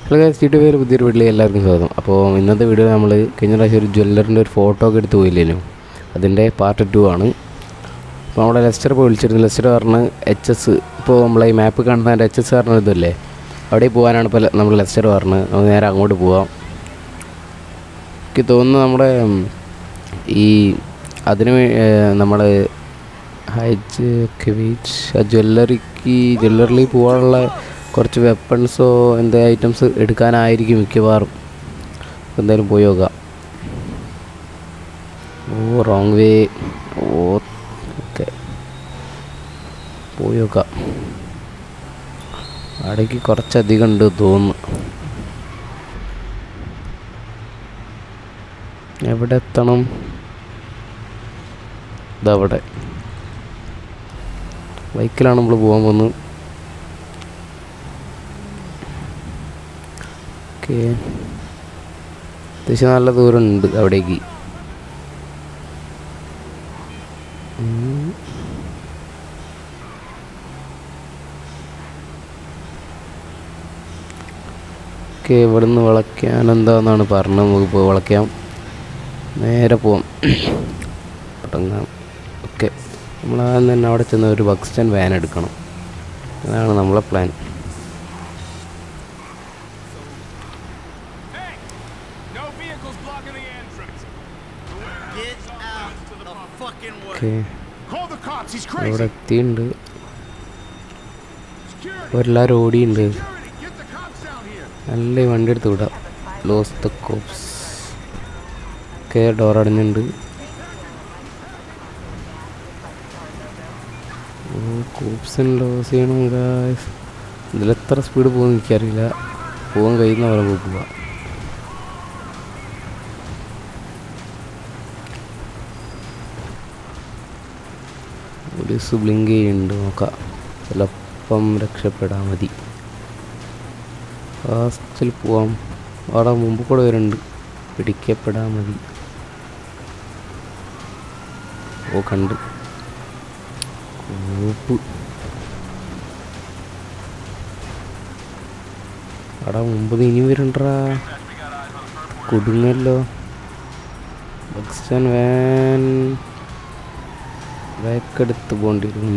Hello guys T പേര് പുതിയൊരു വീട്ടിലേക്ക് എല്ലാവർക്കും സ്വാഗതം അപ്പോൾ ഇന്നത്തെ വീഡിയോ നമ്മൾ കഴിഞ്ഞ പ്രാവശ്യം ഒരു ജ്വല്ലറിൻ്റെ ഒരു ഫോട്ടോ ഒക്കെ എടുത്ത് പോയില്ലേനു അതിൻ്റെ പാർട്ട് ടു ആണ് അപ്പോൾ നമ്മുടെ ലെസ്റ്റർ പോയി വിളിച്ചിരുന്നു ലെസ്റ്റർ പറഞ്ഞ് എച്ച് എസ് ഇപ്പോൾ നമ്മളെ ഈ മാപ്പ് കാണുന്ന എച്ച് എസ് പറഞ്ഞ ഇതല്ലേ അവിടെ പോകാനാണ് ഇപ്പോൾ നമ്മൾ ലെസ്റ്റർ പറഞ്ഞ് നമുക്ക് നേരെ അങ്ങോട്ട് പോവാം എനിക്ക് തോന്നുന്നു നമ്മുടെ ഉം, ഈ അതിന് നമ്മൾ ഹൈജ് കെവീച്ച് ആ ജ്വല്ലറിക്ക് ജ്വല്ലറിൽ പോകാനുള്ള കുറച്ച് വെപ്പൺസോ എന്താ ഐറ്റംസ് എടുക്കാനായിരിക്കും മിക്കവാറും എന്തായാലും പോയി നോക്കാം ഓ റോങ് വേ ഓ ഓക്കെ പോയി നോക്കാം അവിടേക്ക് കുറച്ചധികം ഉണ്ട് തോന്നുന്നു എവിടെ എത്തണം ഇതവിടെ ബൈക്കിലാണ് നമ്മൾ പോകാൻ പോകുന്നത് ഓക്കെ അത്യാവശ്യം നല്ല ദൂരം ഉണ്ട് അവിടേക്ക് ഓക്കെ ഇവിടുന്ന് വിളയ്ക്കാൻ എന്താണെന്നാണ് പറഞ്ഞത് നമുക്ക് പോയി വിളയ്ക്കാം നേരെ പോവാം തുടങ്ങാം ഓക്കെ നമ്മൾ ആദ്യം തന്നെ അവിടെ ചെന്ന് ഒരു ബസ് സ്റ്റാൻഡ് വാൻ എടുക്കണം അതാണ് നമ്മളെ plan Hey! No vehicles blocking the entrance. Get out the fucking way. Okay Call the cops. He's ഇവിടെ crazy. എത്തിയിട്ടുണ്ട് Security. ഇപ്പോൾ എല്ലാവരും ഓടിയുണ്ട് Security. Get the cops down here. നല്ല ഈ വണ്ടി എടുത്ത് വിടാം lose the cops okay door അടഞ്ഞിട്ടുണ്ട് ഓ കോപ്സിന് ലോസ് ചെയ്യണം ഗായ്സ് ഇതിലെത്ര സ്പീഡ് പോകുമെന്ന് എനിക്കറിയില്ല പോകാൻ കഴിയുന്ന പോലെ പോകുക പോലീസ് ബ്ലിങ്ക് ചെയ്യുന്നുണ്ട് നോക്കാം ചിലപ്പം രക്ഷപ്പെടാൻ മതി ഫാസ്റ്റിൽ പോവാം അവിടെ മുമ്പ് കൂടെ വരുന്നുണ്ട് പിടിക്കപ്പെടാൻ മതി ഓ കണ്ട് കൂപ്പ് അവിടെ മുമ്പ് ഇനി വരണ്ടാ കുടുങ്ങല്ലോ ബക്സ്റ്റൻ വാൻ ബാക്കെടുത്ത് പോകേണ്ടി വരും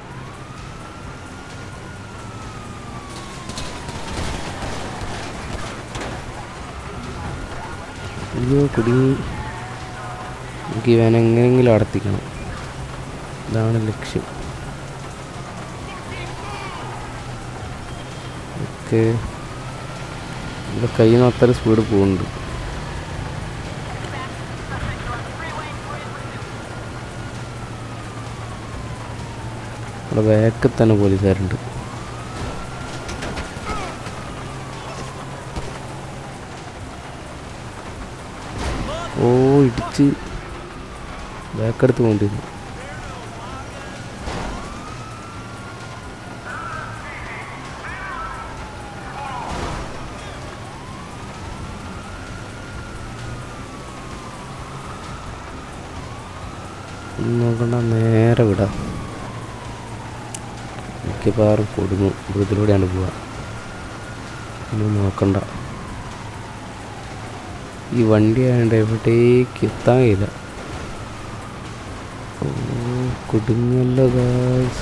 അയ്യോ കുടുങ്ങി എനിക്ക് ഇവൻ എങ്ങനെയെങ്കിലും അടത്തിക്കണം ഇതാണ് ലക്ഷ്യം ഓക്കെ ഇവിടെ കയ്യിൽ നിന്ന് അത്ര സ്പീഡ് പോകുന്നുണ്ട് അവിടെ ബാക്കിൽ തന്നെ പോലീസുകാരുണ്ട് ഓ ഇടിച്ച് ബാക്കെടുത്ത് കൊണ്ടിരുന്നു ഒന്നും നോക്കണ്ട നേരെ വിടാം മിക്കവാറും കൊടുങ്ങും ഇതിലൂടെയാണ് പോവുക ഒന്നും നോക്കണ്ട ഈ വണ്ടി ആയതുകൊണ്ട് എവിടേക്ക് എത്താൻ കഴിയില്ല ഓ കുടുങ്ങല്ലോ ഗായ്സ്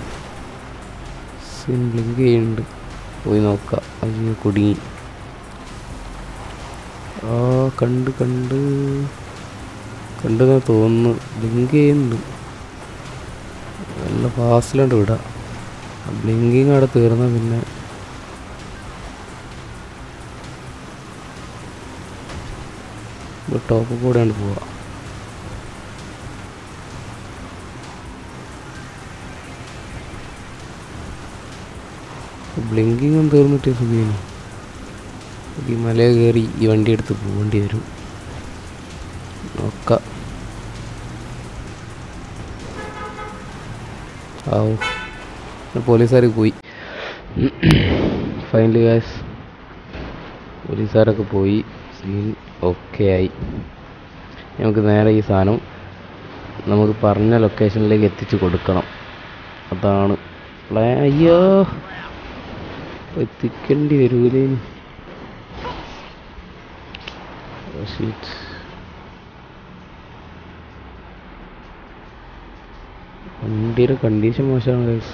ബ്ലിങ്ക് ചെയ്യുന്നുണ്ട് പോയി നോക്കാം അയ്യോ കുടുങ്ങി ആ കണ്ട് കണ്ട് കണ്ടെന്ന് തോന്നുന്നു ബ്ലിങ്ക് ചെയ്യുന്നുണ്ട് നല്ല ഫാസ്റ്റിലുണ്ട് വിടാം ബ്ലിങ്കിങ് അവിടെ തീർന്നാൽ പിന്നെ ടോപ്പ് കൂടെയാണ് പോവുക ബ്ലിങ്കിങ് ഒന്നും തീർന്നിട്ട് സുഖിയാണ് ഈ മല കയറി ഈ വണ്ടി എടുത്ത് പോകേണ്ടി വരും നോക്കാം ആവും പോലീസുകാർ പോയി ഫൈനലി ഗാസ് പോലീസുകാരൊക്കെ പോയി സീൻ ഓക്കെ ആയി നമുക്ക് നേരെ ഈ സാധനം നമുക്ക് പറഞ്ഞ ലൊക്കേഷനിലേക്ക് എത്തിച്ചു കൊടുക്കണം അതാണ് പ്ലാൻ അയ്യോ എത്തിക്കേണ്ടി വരൂലേ ഷീറ്റ് വണ്ടിയുടെ കണ്ടീഷൻ മോശമാണ് ഗൈസ്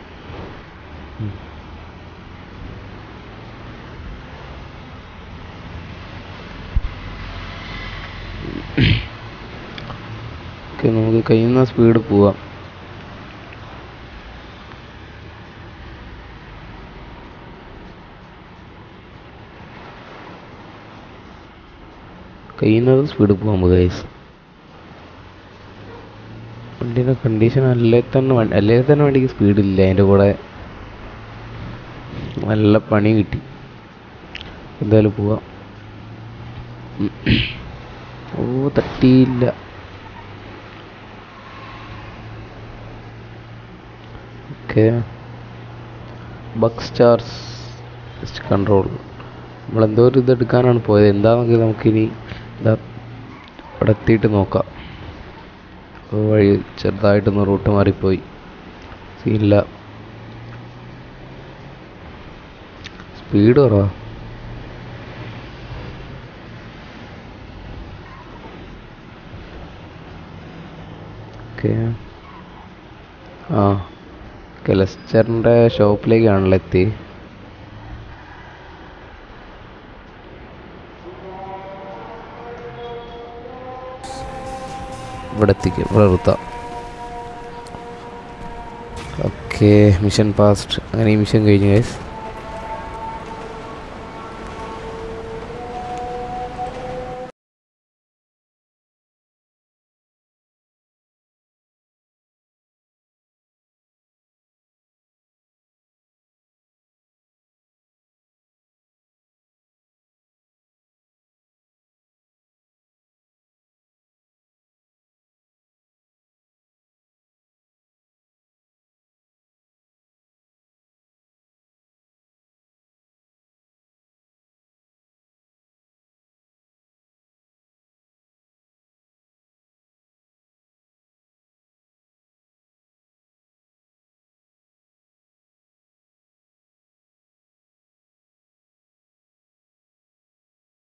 ഓക്കെ നമുക്ക് കഴിയുന്ന സ്പീഡ് പോവാം കഴിയുന്നത് സ്പീഡ് പോകാൻ നമുക്ക് ഗൈസ് വണ്ടീൻ്റെ കണ്ടീഷൻ അല്ലേ തന്നെ വണ്ടി അല്ലേ തന്നെ വണ്ടിക്ക് സ്പീഡില്ല അതിൻ്റെ കൂടെ നല്ല പണി കിട്ടി എന്തായാലും പോവാം ഉം. ഓ തട്ടിയില്ല ഓക്കെ ബക്ക് സ്റ്റാർസ് കൺട്രോൾ നമ്മളെന്തോ ഒരു ഇത് എടുക്കാനാണ് പോയത് എന്താണെന്നൊക്കെ നമുക്കിനി ഇതാ ഇവിടെ എത്തിയിട്ട് നോക്കാം ഓ, വഴി ചെറുതായിട്ടൊന്ന് റൂട്ട് മാറിപ്പോയി സീനില്ല സ്പീഡ് കുറവാ ഓക്കെ ആ കെലസ്റ്ററിൻ്റെ ഷോപ്പിലേക്കാണല്ലോ എത്തി ഇവിടെ എത്തിക്കും ഇവിടെ നിർത്താം ഓക്കെ മിഷൻ പാസ്റ്റ് അങ്ങനെ ഈ മിഷൻ കഴിഞ്ഞു ഗൈസ്